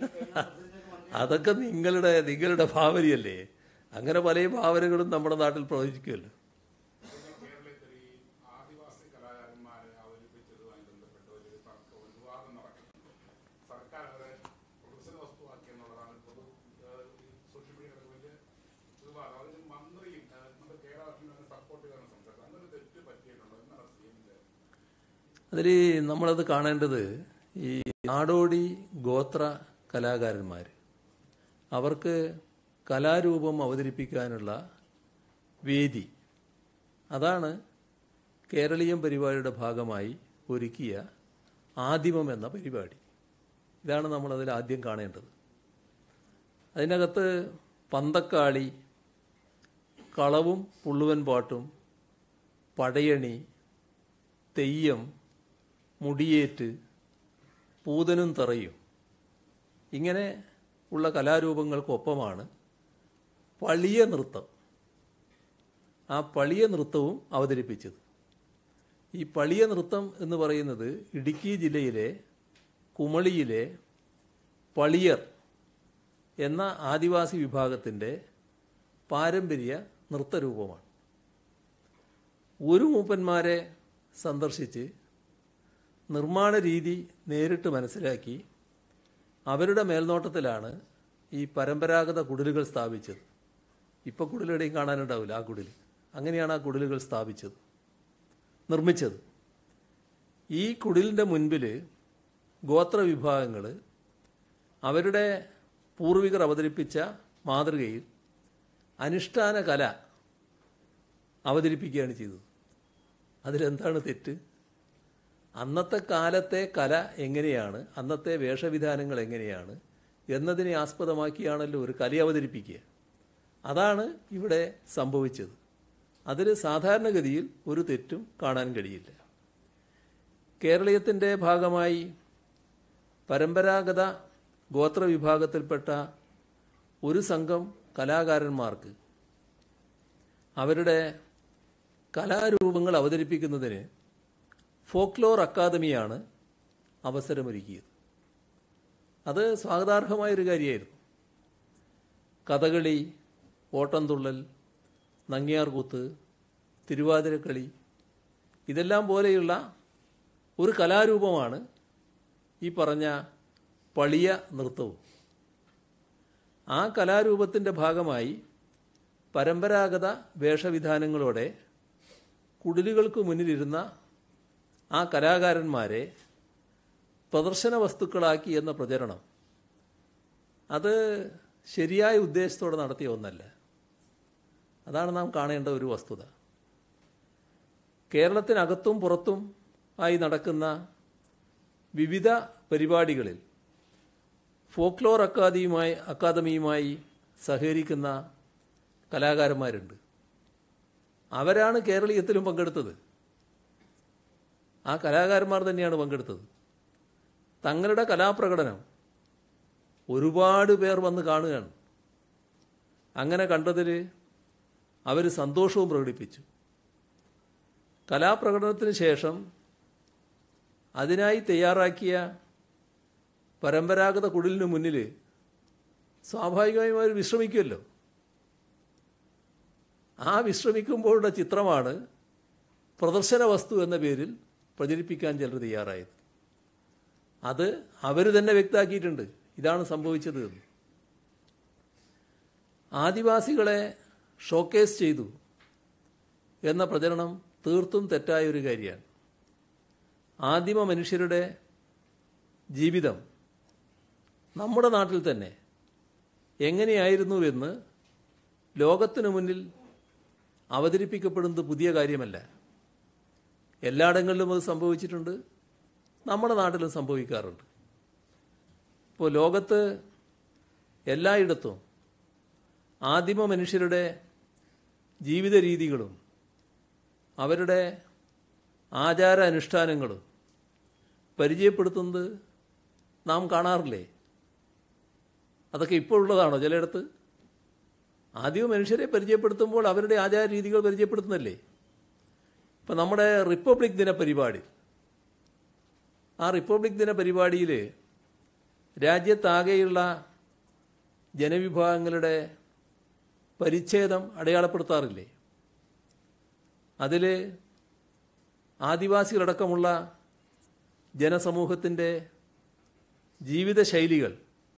അതൊക്കെ നിങ്ങളുടെ നിങ്ങളുടെ ഭാവനയല്ലേ അങ്ങനെ പല ഭാവനകളും നമ്മുടെ നാട്ടിൽ പ്രവചിക്കുമല്ലോ കേരളത്തിൽ ഈ ആദിവാസി കലാകാരന്മാരെ അവതരിപ്പിച്ചതുമായി ബന്ധപ്പെട്ട് ഒരു തർക്ക ഒരു വിവാദം നടക്കുന്നുണ്ട് സർക്കാർ അവരെ പ്രദർശന വസ്തുവാക്കി എന്നുള്ളതാണ് പൊതു ഏഹ്, ഈ സോഷ്യൽ മീഡിയയിലൊക്കെ വലിയ വിവാദം അതിന് മന്ത്രിയും ഏഹ്, നമ്മുടെ കേരള ഗവൺമെന്റിനെ സപ്പോർട്ട് ചെയ്യാൻ സംസാരിച്ചു അങ്ങനെ തെറ്റ് പറ്റിയിട്ടുണ്ടോ എന്നാണ് സി എമ്മിന്റെ അതിൽ നമ്മളത് കാണേണ്ടത് ഈ നാടോടി ഗോത്ര കലാകാരന്മാർ അവർക്ക് കലാരൂപം അവതരിപ്പിക്കാനുള്ള വേദി അതാണ് കേരളീയം പരിപാടിയുടെ ഭാഗമായി ഒരുക്കിയ ആദിമം എന്ന പരിപാടി ഇതാണ് നമ്മളതിൽ ആദ്യം കാണേണ്ടത് അതിനകത്ത് പന്തക്കാളി കളവും പുള്ളുവൻ പാട്ടും പടയണി തെയ്യം മുടിയേറ്റ് പൂതനും തറയും ഇങ്ങനെ ഉള്ള കലാരൂപങ്ങൾക്കൊപ്പമാണ് പളിയ നൃത്തം ആ പളിയ നൃത്തവും അവതരിപ്പിച്ചത് ഈ പളിയ നൃത്തം എന്ന് പറയുന്നത് ഇടുക്കി ജില്ലയിലെ കുമളിയിലെ പളിയർ എന്ന ആദിവാസി വിഭാഗത്തിൻ്റെ പാരമ്പര്യ നൃത്തരൂപമാണ് ഒരു മൂപ്പന്മാരെ സന്ദർശിച്ച് നിർമ്മാണ രീതി നേരിട്ട് മനസ്സിലാക്കി അവരുടെ മേൽനോട്ടത്തിലാണ് ഈ പരമ്പരാഗത കുടിലുകൾ സ്ഥാപിച്ചത് ഇപ്പോൾ കുടിലെവിടെയും കാണാനുണ്ടാവില്ല ആ കുടിൽ അങ്ങനെയാണ് ആ കുടിലുകൾ സ്ഥാപിച്ചത് നിർമ്മിച്ചത് ഈ കുടിലിൻ്റെ മുൻപിൽ ഗോത്ര വിഭാഗങ്ങൾ അവരുടെ പൂർവികർ അവതരിപ്പിച്ച മാതൃകയിൽ അനുഷ്ഠാന കല അവതരിപ്പിക്കുകയാണ് ചെയ്തത് അതിലെന്താണ് തെറ്റ് അന്നത്തെ കാലത്തെ കല എങ്ങനെയാണ് അന്നത്തെ വേഷവിധാനങ്ങൾ എങ്ങനെയാണ് എന്നതിനെ ആസ്പദമാക്കിയാണല്ലോ ഒരു കല അവതരിപ്പിക്കുക അതാണ് ഇവിടെ സംഭവിച്ചത് അതിൽ സാധാരണഗതിയിൽ ഒരു തെറ്റും കാണാൻ കഴിയില്ല കേരളീയത്തിൻ്റെ ഭാഗമായി പരമ്പരാഗത ഗോത്രവിഭാഗത്തിൽപ്പെട്ട ഒരു സംഘം കലാകാരന്മാർക്ക് അവരുടെ കലാരൂപങ്ങൾ അവതരിപ്പിക്കുന്നതിന് ഫോക്ലോർ അക്കാദമിയാണ് അവസരമൊരുക്കിയത് അത് സ്വാഗതാർഹമായൊരു കാര്യമായിരുന്നു കഥകളി ഓട്ടംതുള്ളൽ നങ്ങിയാർകൂത്ത് തിരുവാതിരക്കളി ഇതെല്ലാം പോലെയുള്ള ഒരു കലാരൂപമാണ് ഈ പറഞ്ഞ പളിയ നൃത്തവും ആ കലാരൂപത്തിൻ്റെ ഭാഗമായി പരമ്പരാഗത വേഷവിധാനങ്ങളോടെ കുടിലുകൾക്ക് മുന്നിലിരുന്ന ആ കലാകാരന്മാരെ പ്രദർശന വസ്തുക്കളാക്കി എന്ന പ്രചരണം അത് ശരിയായ ഉദ്ദേശത്തോടെ നടത്തിയ ഒന്നല്ല അതാണ് നാം കാണേണ്ട ഒരു വസ്തുത കേരളത്തിനകത്തും പുറത്തും ആയി നടക്കുന്ന വിവിധ പരിപാടികളിൽ ഫോക്ലോർ അക്കാദമിയുമായി അക്കാദമിയുമായി സഹകരിക്കുന്ന കലാകാരന്മാരുണ്ട് അവരാണ് കേരളീയത്തിലും പങ്കെടുത്തത് ആ കലാകാരന്മാർ തന്നെയാണ് പങ്കെടുത്തത് തങ്ങളുടെ കലാപ്രകടനം ഒരുപാട് പേർ വന്ന് കാണുകയാണ് അങ്ങനെ കണ്ടതിൽ അവർ സന്തോഷവും പ്രകടിപ്പിച്ചു കലാപ്രകടനത്തിന് ശേഷം അതിനായി തയ്യാറാക്കിയ പരമ്പരാഗത കുടിലിന് മുന്നിൽ സ്വാഭാവികമായും അവർ വിശ്രമിക്കുമല്ലോ ആ വിശ്രമിക്കുമ്പോഴുള്ള ചിത്രമാണ് പ്രദർശന വസ്തു എന്ന പേരിൽ പ്രചരിപ്പിക്കാൻ ചിലർ തയ്യാറായത് അത് അവർ തന്നെ വ്യക്തമാക്കിയിട്ടുണ്ട് ഇതാണ് സംഭവിച്ചത് എന്ന് ആദിവാസികളെ ഷോക്കേസ് ചെയ്തു എന്ന പ്രചരണം തീർത്തും തെറ്റായ ഒരു കാര്യമാണ് ആദിമ മനുഷ്യരുടെ ജീവിതം നമ്മുടെ നാട്ടിൽ തന്നെ എങ്ങനെയായിരുന്നുവെന്ന് ലോകത്തിനു മുന്നിൽ അവതരിപ്പിക്കപ്പെടുന്നത് പുതിയ കാര്യമല്ല എല്ലായിടങ്ങളിലും അത് സംഭവിച്ചിട്ടുണ്ട് നമ്മുടെ നാട്ടിലും സംഭവിക്കാറുണ്ട് ഇപ്പോൾ ലോകത്ത് എല്ലായിടത്തും ആദിമ മനുഷ്യരുടെ ജീവിത രീതികളും അവരുടെ ആചാര അനുഷ്ഠാനങ്ങളും പരിചയപ്പെടുത്തുന്നത് നാം കാണാറില്ലേ അതൊക്കെ ഇപ്പോൾ ഉള്ളതാണോ ചിലയിടത്ത് ആദ്യം മനുഷ്യരെ പരിചയപ്പെടുത്തുമ്പോൾ അവരുടെ ആചാര രീതികൾ പരിചയപ്പെടുത്തുന്നല്ലേ ഇപ്പം നമ്മുടെ റിപ്പബ്ലിക് ദിന പരിപാടി ആ റിപ്പബ്ലിക് ദിന പരിപാടിയിൽ രാജ്യത്താകെയുള്ള ജനവിഭാഗങ്ങളുടെ പരിച്ഛേദം അടയാളപ്പെടുത്താറില്ലേ അതിൽ ആദിവാസികളടക്കമുള്ള ജനസമൂഹത്തിൻ്റെ ജീവിതശൈലികൾ